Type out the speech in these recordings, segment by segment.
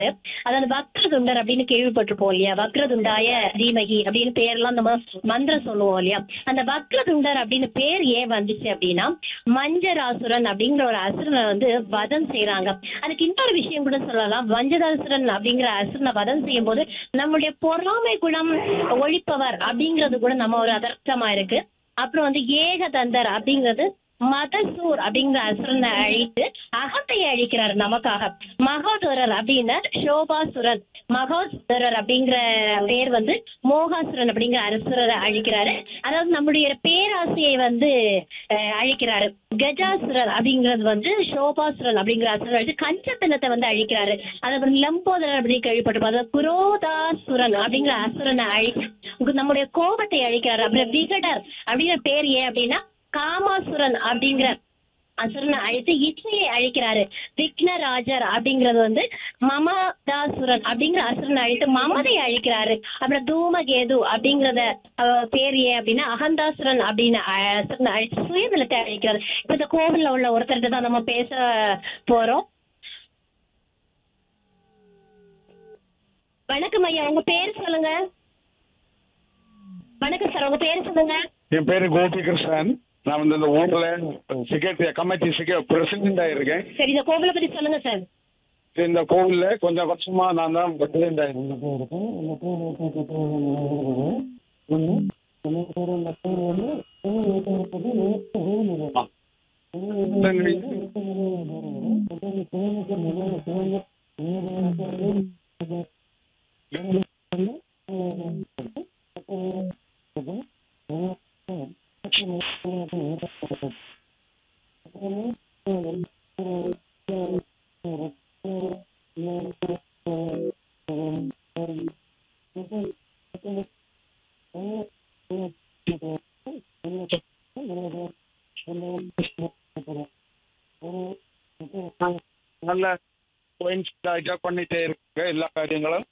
அதாவது வக்ரதுண்டர் அப்படின்னு கேள்விப்பட்டிருப்போம் இல்லையா வக்ரதுண்டாய தீமகி அப்படின்னு பேர்லாம் நம்ம மந்திரம் சொல்லுவோம் இல்லையா அந்த வக்ரதுண்டர் அப்படின்னு பேர் ஏன் வந்துச்சு அப்படின்னா மஞ்சராசுரன் அப்படிங்கிற ஒரு அசுரனை வந்து வதம் செய்யறாங்க அதுக்கு இன்னொரு விஷயம் கூட சொல்லலாம் வஞ்சதாசுரன் அப்படிங்கிற அசுரனை வதம் செய்யும் போது நம்முடைய பொறாமை குணம் ஒழிப்பவர் அப்படிங்கிறது கூட நம்ம ஒரு அதர்த்தமா இருக்கு அப்புறம் வந்து ஏகதந்தர் அப்படிங்கிறது மதசூர் அப்படிங்கிற அசுரனை அழித்து அகத்தையை அழிக்கிறார் நமக்காக மகோதரர் அப்படின்னா சோபாசுரன் மகோதரர் அப்படிங்கிற பேர் வந்து மோகாசுரன் அப்படிங்கிற அசுரரை அழிக்கிறாரு அதாவது நம்முடைய பேராசையை வந்து அஹ், அழிக்கிறாரு கஜாசுரர் அப்படிங்கிறது வந்து சோபாசுரன் அப்படிங்கிற அசுரன் அழிச்சு கஞ்சத்தனத்தை வந்து அழிக்கிறாரு அதாவது லம்போதரர் அப்படின்னு கேள்விப்பட்டிருப்போம் அதாவது குரோதாசுரன் அப்படிங்கிற அசுரனை அழிச்சு நம்முடைய கோபத்தை அழிக்கிறாரு அப்புறம் விகடர் அப்படிங்கிற பேர் ஏன் அப்படின்னா காமாசுரன் அப்படிங்கிற அசுரனை அழித்து இச்சையை அழிக்கிறாரு விக்னராஜர் அப்படிங்கிறது வந்து மமதாசுரன் அப்படிங்கிற அசுரனை அழித்து மமதை அழிக்கிறாரு அப்புறம் தூமகேது அப்படிங்கறத அஹ், பேர் ஏன் அப்படின்னா அகந்தாசுரன் அப்படின்னு அஹ், அசுரனை அழித்து சுயநலத்தை அழிக்கிறாரு இப்ப இந்த கோவில்ல உள்ள ஒருத்தர்கிட்ட தான் நம்ம பேச போறோம் வணக்கம் ஐயா உங்க பேர் சொல்லுங்க வணக்கம் சார் உங்க பேர் சொல்லுங்க என் பேரு கோபிகிருஷ்ணன் நான் வந்து இந்த ஊர்ல செக்ரட்டரி கமிட்டி செக்ரட்டரி பிரசிடென்டா இருக்கேன் சரி இந்த கோவிலை பத்தி சொல்லுங்க சார் இந்த கோவில்ல கொஞ்சம் வருஷமா நான் தான் பிரசிடென்டா நல்ல கோயின்சிடாக பண்ணிட்டே இருக்கு எல்லா காரியங்களும்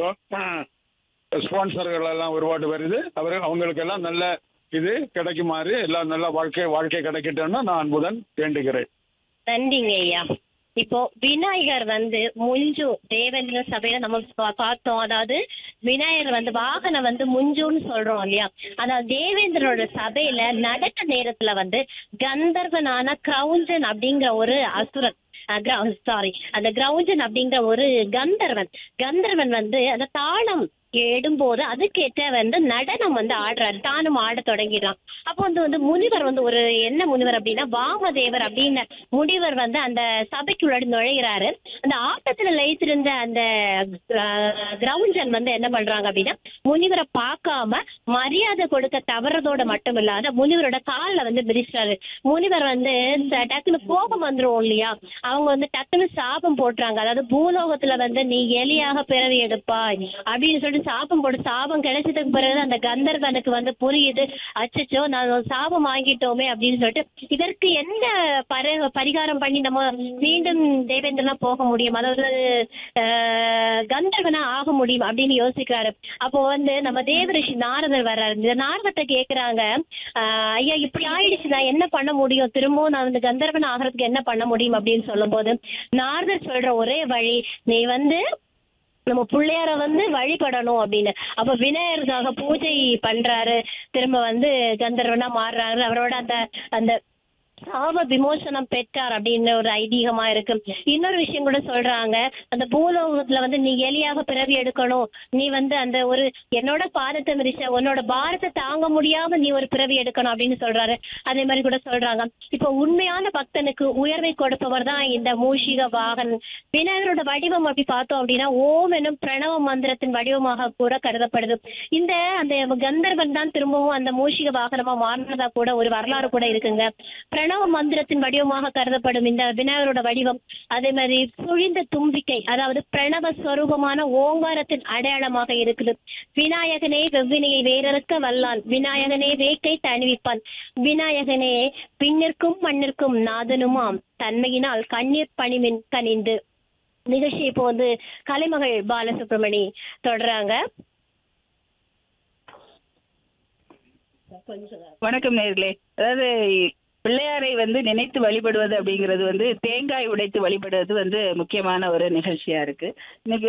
ஸ்பான்சர்கள் எல்லாம் ஒருபாடு வருது அவர் அவங்களுக்கு எல்லாம் நல்ல இது கிடைக்குமாறு எல்லாம் நல்ல வாழ்க்கை வாழ்க்கை கிடைக்கட்டும்னு நான் அன்புடன் வேண்டுகிறேன் நன்றிங்க ஐயா இப்போ விநாயகர் வந்து முஞ்சு தேவேந்திர சபையில நம்ம பா- பார்த்தோம் அதாவது விநாயகர் வந்து வாகனம் வந்து முஞ்சுன்னு சொல்றோம் இல்லையா அதாவது தேவேந்திரோட சபையில நடக்க நேரத்துல வந்து கந்தர்வனான கிரௌஞ்சன் அப்படிங்கிற ஒரு அசுரன் சாரி அந்த கிரௌஞ்சன் அப்படிங்கிற ஒரு கந்தர்வன் கந்தர்வன் வந்து அந்த தாளம் எடும்போது அதுக்கேற்ற வந்து நடனம் வந்து ஆடுறாரு தானும் ஆட தொடங்கிடுறான் அப்போ வந்து வந்து முனிவர் வந்து ஒரு என்ன முனிவர் அப்படின்னா வாமதேவர் அப்படின்னு முனிவர் வந்து அந்த சபைக்குள்ளாடி நுழைகிறாரு அந்த ஆட்டத்துல லயித்திருந்த அந்த அஹ், கிரௌஞ்சன் வந்து என்ன பண்றாங்க அப்படின்னா முனிவரை பார்க்காம மரியாதை கொடுக்க தவறதோட மட்டும் இல்லாத முனிவரோட கால்ல வந்து மிதிச்சாரு முனிவர் வந்து இந்த டக்குனு கோபம் வந்துரும் இல்லையா அவங்க வந்து டக்குனு சாபம் போட்டுறாங்க அதாவது பூலோகத்துல வந்து நீ எலியாக பிறவி எடுப்பாய் அப்படின்னு சொல்லிட்டு சாபம் போட்டு சாபம் கிடைச்சதுக்கு பிறகு அந்த கந்தர்வனுக்கு வந்து புரியுது அச்சச்சோ நான் ஒரு சாபம் வாங்கிட்டோமே அப்படின்னு சொல்லிட்டு இதற்கு என்ன பரி பரிகாரம் பண்ணி நம்ம மீண்டும் தேவேந்திரனா போக முடியும் அதாவது ஆஹ், கந்தர்வனா ஆக முடியும் அப்படின்னு யோசிக்கிறாரு அப்போ வந்து நம்ம தேவரிஷி நாரதர் வர்றாரு இந்த நாரதத்தை கேக்குறாங்க ஆஹ், ஐயா இப்படி ஆயிடுச்சு நான் என்ன பண்ண முடியும் திரும்பவும் நான் வந்து கந்தர்வன் ஆகிறதுக்கு என்ன பண்ண முடியும் அப்படின்னு சொல்லும்போது நாரதர் சொல்ற ஒரே வழி நீ வந்து நம்ம பிள்ளையார வந்து வழிபடணும் அப்படின்னு அப்ப விநாயகருக்காக பூஜை பண்றாரு திரும்ப வந்து கந்தர்வனா மாறுறாரு அவரோட அந்த அந்த சாப விமோசனம் பெற்றார் அப்படின்னு ஒரு ஐதீகமா இருக்கு இன்னொரு விஷயம் கூட சொல்றாங்க அந்த பூலோகத்துல வந்து நீ எலியாக பிறவி எடுக்கணும் நீ வந்து அந்த ஒரு என்னோட பாதத்தை மிதிச்ச உன்னோட பாரத்தை தாங்க முடியாம நீ ஒரு பிறவி எடுக்கணும் அப்படின்னு சொல்றாரு அதே மாதிரி கூட சொல்றாங்க இப்போ உண்மையான பக்தனுக்கு உயர்வை கொடுப்பவர் தான் இந்த மூஷிக வாகன் விநாயகரோட வடிவம் அப்படி பார்த்தோம் அப்படின்னா ஓம் எனும் பிரணவ மந்திரத்தின் வடிவமாக கூட கருதப்படுது இந்த அந்த கந்தர்வன் தான் திரும்பவும் அந்த மூஷிக வாகனமா மாறினதா கூட ஒரு வரலாறு கூட இருக்குங்க பிரணவ மந்திரத்தின் வடிவமாக கருதப்படும் இந்த விநாயகரோட வடிவம் அதே மாதிரி சுழிந்த தும்பிக்கை அதாவது பிரணவ ஸ்வரூபமான ஓங்காரத்தின் அடையாளமாக இருக்குது விநாயகனே வெவ்வினையை வேறறுக்க வல்லான் விநாயகனே வேக்கை தணிவிப்பான் விநாயகனே பின்னிற்கும் மண்ணிற்கும் நாதனுமாம் தன்மையினால் கண்ணீர் பணிமின் கனிந்து நிகழ்ச்சி இப்போ வந்து கலைமகள் பாலசுப்ரமணி தொடர்றாங்க வணக்கம் நேர்களே அதாவது பிள்ளையாரை வந்து நினைத்து வழிபடுவது அப்படிங்கிறது வந்து தேங்காய் உடைத்து வழிபடுவது வந்து முக்கியமான ஒரு நிகழ்ச்சியா இருக்கு இன்னைக்கு